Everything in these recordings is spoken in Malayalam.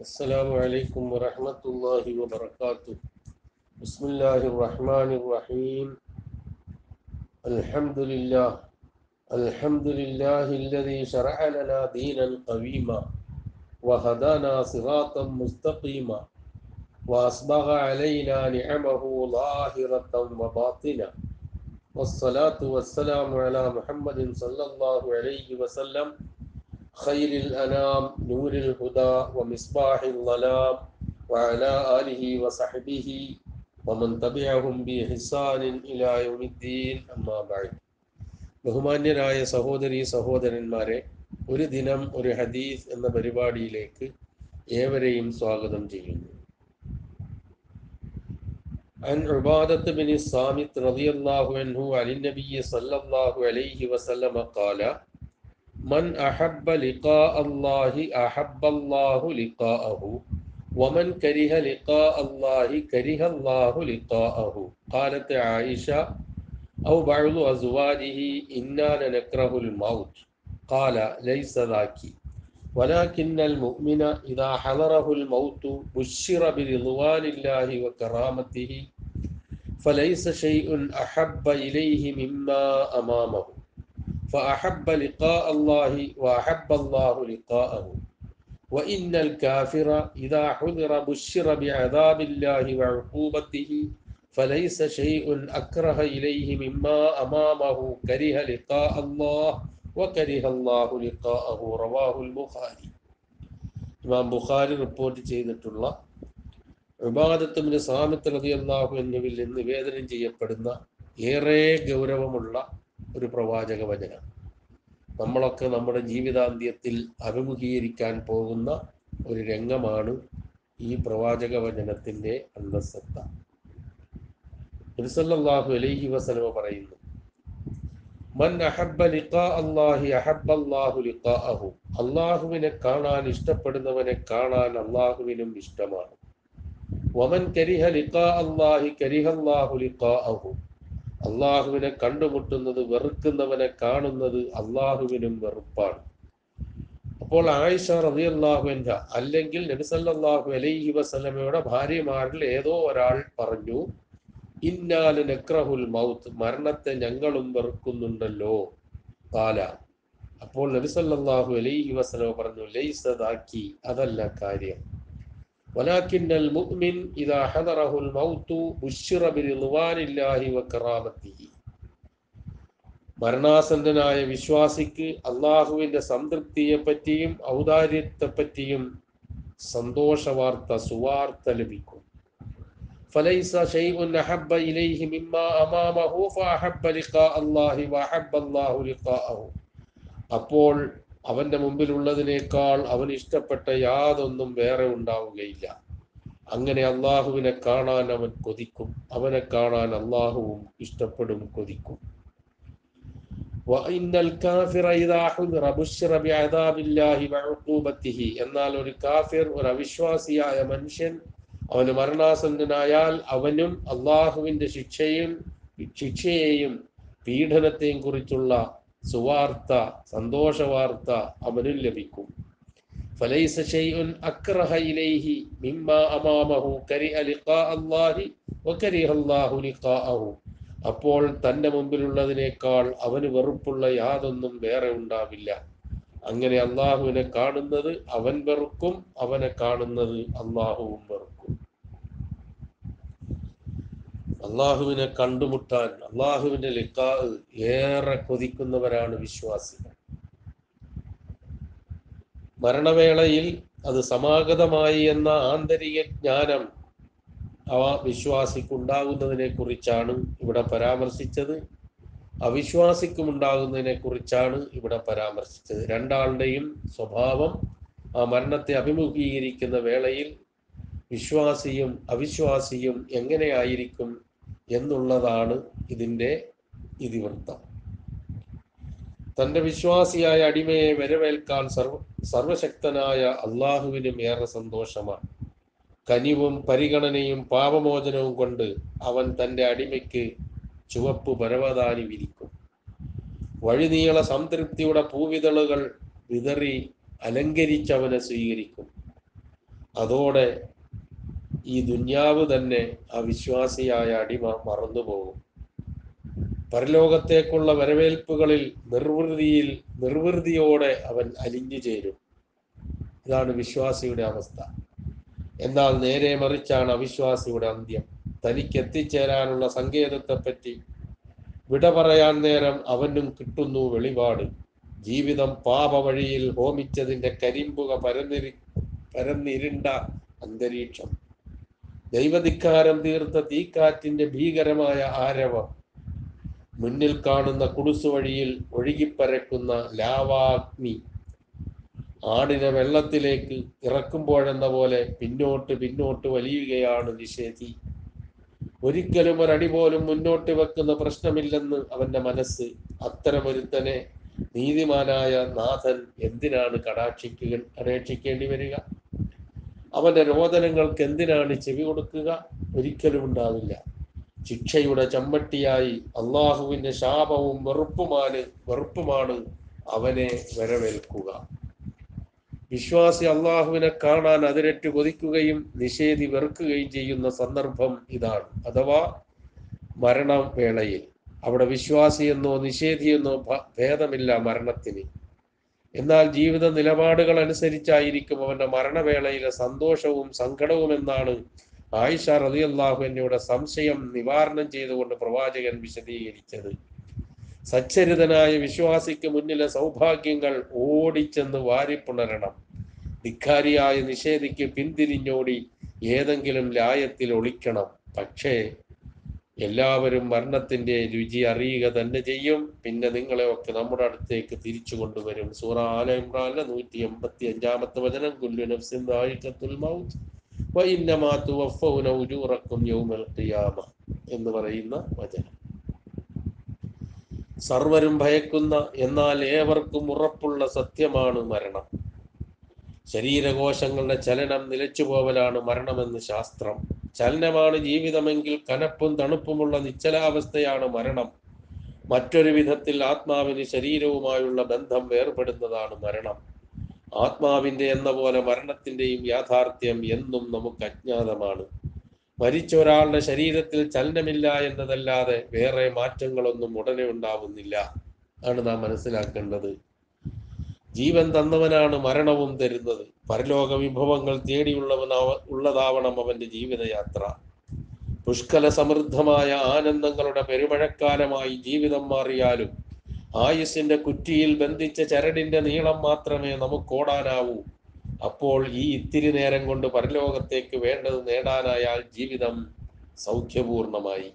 السلام عليكم ورحمة الله وبركاته بسم الله الرحمن الرحيم الحمد لله الحمد لله الذي شرع لنا دينا قويما وهدانا صراطا مستقيما وأسبغ علينا نعمه ظاهرة وباطنة والصلاة والسلام على محمد صلى الله عليه وسلم خير الأنام نور الهدى ومصباح الظلام وعلى آله وصحبه ومن تبعهم بإحسان إلى يوم الدين أما بعد ബഹുമാന്യരായ സഹോദരി സഹോദരന്മാരെ ഒരു ദിനം ഒരു ഹദീസ് എന്ന പരിപാടിയിലേക്ക് ഏവരെയും സ്വാഗതം ചെയ്യുന്നു عن عبادة بن الصامت رضي الله عنه عن النبي صلى الله عليه وسلم قال من أحب لقاء الله أحب الله لقاءه ومن كره لقاء الله كره الله لقاءه قالت عائشة أو بعض أزواجه إنا لنكره الموت قال ليس ذاك ولكن المؤمن إذا حضره الموت بشر برضوان الله وكرامته فليس شيء أحب إليه مما أمامه فأحب لقاء الله وأحب الله لقاءه وإن الكافر إذا حضر بشر بعذاب الله وعقوبته فليس شيء أكره إليه مما أمامه كره لقاء الله وكره الله لقاءه رواه البخاري ഇമാം ബുഖാരി റിപ്പോർട്ട് ചെയ്തിട്ടുള്ള വിവാദത്തുമിന് സാമിത്ത് റതി അള്ളാഹു എന്നിവിൽ നിന്ന് നിവേദനം ചെയ്യപ്പെടുന്ന ഏറെ ഗൗരവമുള്ള ഒരു പ്രവാചക വചനം നമ്മളൊക്കെ നമ്മുടെ ജീവിതാന്ത്യത്തിൽ അഭിമുഖീകരിക്കാൻ പോകുന്ന ഒരു രംഗമാണ് ഈ പ്രവാചക വചനത്തിൻ്റെ അന്തസ്സത്ത നബിസല്ലാഹു അലൈഹി വസലമ പറയുന്നു മൻ അഹബ്ബ ലിഖാ അല്ലാഹി അഹബ്ബ അല്ലാഹു ലിഖാഅഹു അല്ലാഹുവിനെ കാണാൻ ഇഷ്ടപ്പെടുന്നവനെ കാണാൻ അല്ലാഹുവിനും ഇഷ്ടമാണ് വമൻ കരിഹ ലിഖാ അല്ലാഹി കരിഹ അല്ലാഹു ലിഖാഅഹു അള്ളാഹുവിനെ കണ്ടുമുട്ടുന്നത് വെറുക്കുന്നവനെ കാണുന്നത് അള്ളാഹുവിനും വെറുപ്പാണ് അപ്പോൾ ആയിഷ റളിയല്ലാഹു അൻഹ അല്ലെങ്കിൽ നബിസല്ലാഹു അലൈഹി വസല്ലമയുടെ ഭാര്യമാരിൽ ഏതോ ഒരാൾ പറഞ്ഞു ഇന്നാല് നക്രഹുൽ മൗത്ത് മരണത്തെ ഞങ്ങളും വെറുക്കുന്നുണ്ടല്ലോ കാല അപ്പോൾ നബിസല്ലാഹു അലൈഹി വസല്ലമ പറഞ്ഞു ലൈസദാക്കി അതല്ല കാര്യം ولكن المؤمن إذا حضره الموت بشر برضوان الله وكرامته മരണാസന്നനായ വിശ്വാസിക്ക് അള്ളാഹുവിന്റെ സംതൃപ്തിയെ പറ്റിയും ഔദാര്യത്തെ പറ്റിയും സന്തോഷ വാർത്ത സുവാർത്ത ലഭിക്കും فليس شيء أحب إليه مما أمامه فأحب لقاء الله وأحب الله لقاءه അപ്പോൾ അവന്റെ മുമ്പിലുള്ളതിനേക്കാൾ അവൻ ഇഷ്ടപ്പെട്ട യാതൊന്നും വേറെ ഉണ്ടാവുകയില്ല അങ്ങനെ അള്ളാഹുവിനെ കാണാൻ അവൻ കൊതിക്കും അവനെ കാണാൻ അള്ളാഹുവും ഇഷ്ടപ്പെടും കൊതിക്കും എന്നാൽ ഒരു കാഫിർ ഒരു അവിശ്വാസിയായ മനുഷ്യൻ അവന് മരണാസന്നനായാൽ അവനും അള്ളാഹുവിന്റെ ശിക്ഷയും ശിക്ഷയെയും പീഡനത്തെയും കുറിച്ചുള്ള സുവാർത്ത സന്തോഷ വാർത്ത അവനും ലഭിക്കും فليس شيء أكره إليه مما أمامه كره لقاء الله وكره الله لقاءه അപ്പോൾ തന്റെ മുമ്പിലുള്ളതിനേക്കാൾ അവന് വെറുപ്പുള്ള യാതൊന്നും വേറെ ഉണ്ടാവില്ല അങ്ങനെ അള്ളാഹുവിനെ കാണുന്നത് അവൻ വെറുക്കും അവനെ കാണുന്നത് അള്ളാഹുവും വെറുക്കും അള്ളാഹുവിനെ കണ്ടുമുട്ടാൻ അള്ളാഹുവിന്റെ ലിക്കാ ഏറെ കൊതിക്കുന്നവരാണ് വിശ്വാസികൾ മരണവേളയിൽ അത് സമാഗതമായി എന്ന ആന്തരിക ജ്ഞാനം അവ വിശ്വാസിക്കുണ്ടാകുന്നതിനെ കുറിച്ചാണ് ഇവിടെ പരാമർശിച്ചത് അവിശ്വാസിക്കും ഉണ്ടാകുന്നതിനെ കുറിച്ചാണ് ഇവിടെ പരാമർശിച്ചത് രണ്ടാളുടെയും സ്വഭാവം ആ മരണത്തെ അഭിമുഖീകരിക്കുന്ന വേളയിൽ വിശ്വാസിയും അവിശ്വാസിയും എങ്ങനെയായിരിക്കും എന്നുള്ളതാണ് ഇതിൻ്റെ ഇതിവൃത്തം തന്റെ വിശ്വാസിയായ അടിമയെ വരവേൽക്കാൻ സർവ സർവശക്തനായ അള്ളാഹുവിനും ഏറെ സന്തോഷമാണ് കനിവും പരിഗണനയും പാപമോചനവും കൊണ്ട് അവൻ തന്റെ അടിമയ്ക്ക് ചുവപ്പ് പരവതാനി വിരിക്കും വഴിനീള സംതൃപ്തിയുടെ പൂവിതളുകൾ വിതറി അലങ്കരിച്ചവനെ സ്വീകരിക്കും അതോടെ ഈ ദുന്യാവ് തന്നെ ആ വിശ്വാസിയായ അടിമ മറന്നുപോകും പരലോകത്തേക്കുള്ള വരവേൽപ്പുകളിൽ നിർവൃതിയിൽ നിർവൃതിയോടെ അവൻ അലിഞ്ഞു ചേരും ഇതാണ് വിശ്വാസിയുടെ അവസ്ഥ എന്നാൽ നേരെ മറിച്ചാണ് അവിശ്വാസിയുടെ അന്ത്യം തനിക്ക് എത്തിച്ചേരാനുള്ള സങ്കേതത്തെപ്പറ്റി വിട പറയാൻ നേരം അവനും കിട്ടുന്നു വെളിപാട് ജീവിതം പാപവഴിയിൽ ഹോമിച്ചതിന്റെ കരിമ്പുക പരന്നിരി പരന്നിരുണ്ട അന്തരീക്ഷം ദൈവധിക്കാരം തീർത്ത തീക്കാറ്റിന്റെ ഭീകരമായ ആരവം മുന്നിൽ കാണുന്ന കുടുസു വഴിയിൽ ഒഴുകിപ്പരക്കുന്ന ലാവാഗ്നി ആടിനെ വെള്ളത്തിലേക്ക് ഇറക്കുമ്പോഴെന്ന പോലെ പിന്നോട്ട് പിന്നോട്ട് വലിയുകയാണ് നിഷേധി ഒരിക്കലും ഒരടി പോലും മുന്നോട്ട് വെക്കുന്ന പ്രശ്നമില്ലെന്ന് അവന്റെ മനസ്സ് അത്തരമൊരുത്തനെ നീതിമാനായ നാഥൻ എന്തിനാണ് കടാക്ഷിക്കുക അപേക്ഷിക്കേണ്ടി വരിക അവന്റെ രോദനങ്ങൾക്ക് എന്തിനാണ് ചെവി കൊടുക്കുക ഒരിക്കലും ഉണ്ടാവില്ല ശിക്ഷയുടെ ചമ്മട്ടിയായി അള്ളാഹുവിന്റെ ശാപവും വെറുപ്പുമാണ് വെറുപ്പുമാണ് അവനെ വരവേൽക്കുക വിശ്വാസി അള്ളാഹുവിനെ കാണാൻ അതിരറ്റ് കൊതിക്കുകയും നിഷേധി വെറുക്കുകയും ചെയ്യുന്ന സന്ദർഭം ഇതാണ് അഥവാ മരണവേളയിൽ അവിടെ വിശ്വാസിയെന്നോ നിഷേധിയെന്നോ ഭ- ഭേദമില്ല മരണത്തിന് എന്നാൽ ജീവിത നിലപാടുകൾ അനുസരിച്ചായിരിക്കും അവന്റെ മരണവേളയിലെ സന്തോഷവും സങ്കടവും എന്നാണ് ആയിഷ റളിയല്ലാഹു അൻഹയുടെ സംശയം നിവാരണം ചെയ്തുകൊണ്ട് പ്രവാചകൻ വിശദീകരിച്ചത് സച്ചരിതനായ വിശ്വാസിക്ക് മുന്നിലെ സൗഭാഗ്യങ്ങൾ ഓടിച്ചെന്ന് വാരിപ്പുണരണം ധിക്കാരിയായ നിഷേധിക്ക് പിന്തിരിഞ്ഞോടി ഏതെങ്കിലും ലായത്തിൽ ഒളിക്കണം പക്ഷേ എല്ലാവരും മരണത്തിന്റെ രുചി അറിയുക തന്നെ ചെയ്യും പിന്നെ നിങ്ങളെ ഒക്കെ നമ്മുടെ അടുത്തേക്ക് തിരിച്ചു കൊണ്ടുവരും സൂറ ആല ഇമ്രാനിലെ നൂറ്റി എൺപത്തി അഞ്ചാമത്തെ വചനം കുല്ലു നഫ്സിൻ ദായിഖത്തുൽ മൗത്ത് വഇന്നമാ തുവഫൗന ഉജൂറക്കും യൗമൽ ഖിയാമ എന്ന് പറയുന്ന വചനം സർവരും ഭയക്കുന്ന എന്നാൽ ഏവർക്കും ഉറപ്പുള്ള സത്യമാണ് മരണം ശരീരകോശങ്ങളുടെ ചലനം നിലച്ചുപോവലാണ് മരണമെന്ന് ശാസ്ത്രം ചലനമാണ് ജീവിതമെങ്കിൽ കനപ്പും തണുപ്പുമുള്ള നിശ്ചലാവസ്ഥയാണ് മരണം മറ്റൊരു വിധത്തിൽ ആത്മാവിന് ശരീരവുമായുള്ള ബന്ധം വേർപെടുന്നതാണ് മരണം ആത്മാവിന്റെ എന്ന പോലെ മരണത്തിന്റെയും യാഥാർത്ഥ്യം എന്നും നമുക്ക് അജ്ഞാതമാണ് മരിച്ച ഒരാളുടെ ശരീരത്തിൽ ചലനമില്ല എന്നതല്ലാതെ വേറെ മാറ്റങ്ങളൊന്നും ഉടനെ ഉണ്ടാവുന്നില്ല ആണ് നാം മനസ്സിലാക്കേണ്ടത് ജീവൻ തന്നവനാണ് മരണവും തരുന്നത് പരലോക വിഭവങ്ങൾ തേടിയുള്ളവനാവ ഉള്ളതാവണം അവന്റെ ജീവിതയാത്ര പുഷ്കല സമൃദ്ധമായ ആനന്ദങ്ങളുടെ പെരുമഴക്കാലമായി ജീവിതം മാറിയാലും ആയുസിന്റെ കുറ്റിയിൽ ബന്ധിച്ച ചരടിന്റെ നീളം മാത്രമേ നമുക്ക് ഓടാനാവൂ അപ്പോൾ ഈ ഇത്തിരി നേരം കൊണ്ട് പരലോകത്തേക്ക് വേണ്ടത് നേടാനായാൽ ജീവിതം സൗഖ്യപൂർണമായി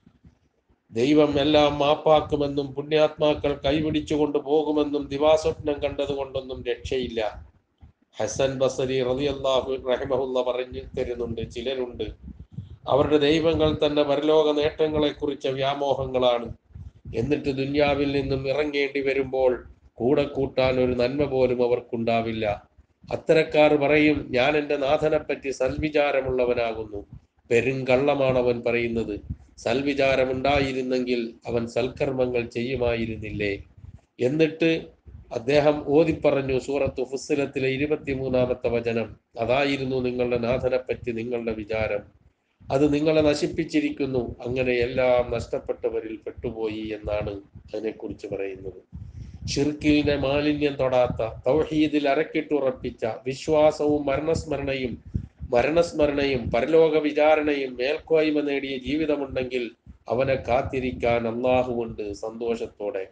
ദൈവം എല്ലാം മാപ്പാക്കുമെന്നും പുണ്യാത്മാക്കൾ കൈപിടിച്ചുകൊണ്ട് പോകുമെന്നും ദിവാസ്വപ്നം കണ്ടതുകൊണ്ടൊന്നും രക്ഷയില്ല ഹസൻ ബസരി റളിയല്ലാഹു റഹിമഹുല്ല പറഞ്ഞു തരുന്നുണ്ട് ചിലരുണ്ട് അവരുടെ ദൈവങ്ങൾ തന്നെ പരലോക നേട്ടങ്ങളെ കുറിച്ച വ്യാമോഹങ്ങളാണ് എന്നിട്ട് ദുന്യാവിൽ നിന്നും ഇറങ്ങേണ്ടി വരുമ്പോൾ കൂടെ കൂട്ടാൻ ഒരു നന്മ പോലും അവർക്കുണ്ടാവില്ല അത്തരക്കാർ പറയും ഞാൻ എൻ്റെ നാഥനെപ്പറ്റി സൽവിചാരമുള്ളവനാകുന്നു പെരുങ്കള്ളമാണ് അവൻ പറയുന്നത് സൽവിചാരമുണ്ടായിരുന്നെങ്കിൽ അവൻ സൽക്കർമ്മങ്ങൾ ചെയ്യുമായിരുന്നില്ലേ എന്നിട്ട് അദ്ദേഹം ഓതിപ്പറഞ്ഞു സൂറത്ത് ഫുസ്സിലത്തിലെ ഇരുപത്തിമൂന്നാമത്തെ വചനം അതായിരുന്നു നിങ്ങളുടെ നാഥനെപ്പറ്റി നിങ്ങളുടെ വിചാരം അത് നിങ്ങളെ നശിപ്പിച്ചിരിക്കുന്നു അങ്ങനെ എല്ലാം നഷ്ടപ്പെട്ടവരിൽ പെട്ടുപോയി എന്നാണ് അതിനെക്കുറിച്ച് പറയുന്നത് ഷിർക്കിലിനെ മാലിന്യം തൊടാത്ത തൗഹീദിൽ അരക്കിട്ടുറപ്പിച്ച വിശ്വാസവും മരണസ്മരണയും മരണസ്മരണയും പരലോക വിചാരണയും മേൽക്കോയ്മ നേടിയ ജീവിതമുണ്ടെങ്കിൽ അവനെ കാത്തിരിക്കാൻ അള്ളാഹുവുണ്ട് സന്തോഷത്തോടെ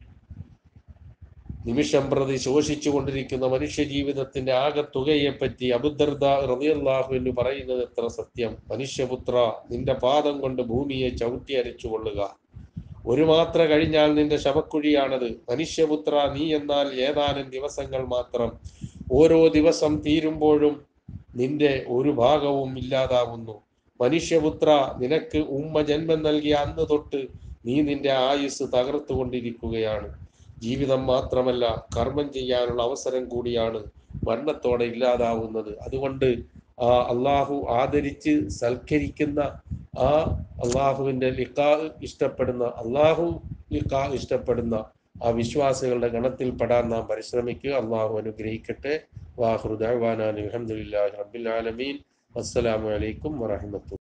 നിമിഷം പ്രതി ശോഷിച്ചു കൊണ്ടിരിക്കുന്ന മനുഷ്യ ജീവിതത്തിന്റെ ആകെ തുകയെപ്പറ്റി അബുദർദ റളിയല്ലാഹു എന്ന് പറയുന്നത് എത്ര സത്യം മനുഷ്യപുത്ര നിന്റെ പാദം കൊണ്ട് ഭൂമിയെ ചവിട്ടി അരച്ചു കൊള്ളുക ഒരു മാത്ര കഴിഞ്ഞാൽ നിന്റെ ശവക്കുഴിയാണത് മനുഷ്യപുത്ര നീ എന്നാൽ ഏതാനും ദിവസങ്ങൾ മാത്രം ഓരോ ദിവസം തീരുമ്പോഴും നിന്റെ ഒരു ഭാഗവും ഇല്ലാതാവുന്നു മനുഷ്യപുത്ര നിനക്ക് ഉമ്മ ജന്മം നൽകിയ അന്ന് തൊട്ട് നീ നിന്റെ ആയുസ് തകർത്തുകൊണ്ടിരിക്കുകയാണ് ജീവിതം മാത്രമല്ല കർമ്മം ചെയ്യാനുള്ള അവസരം കൂടിയാണ് മരണത്തോടെ ഇല്ലാതാവുന്നത് അതുകൊണ്ട് ആ അള്ളാഹു ആദരിച്ച് സൽക്കരിക്കുന്ന ആ അള്ളാഹുവിന്റെ ലിക്കാ ഇഷ്ടപ്പെടുന്ന അള്ളാഹു ലിക്കാ ഇഷ്ടപ്പെടുന്ന ആ വിശ്വാസികളുടെ ഗണത്തിൽ പെടാൻ നാം പരിശ്രമിക്കുക അള്ളാഹു അനുഗ്രഹിക്കട്ടെ വാഹുദാൻ അലഹമുല്ലാ റബ്ബിൽ ആലമീൻ അസ്സലാമു അലൈക്കും വറഹമത്തു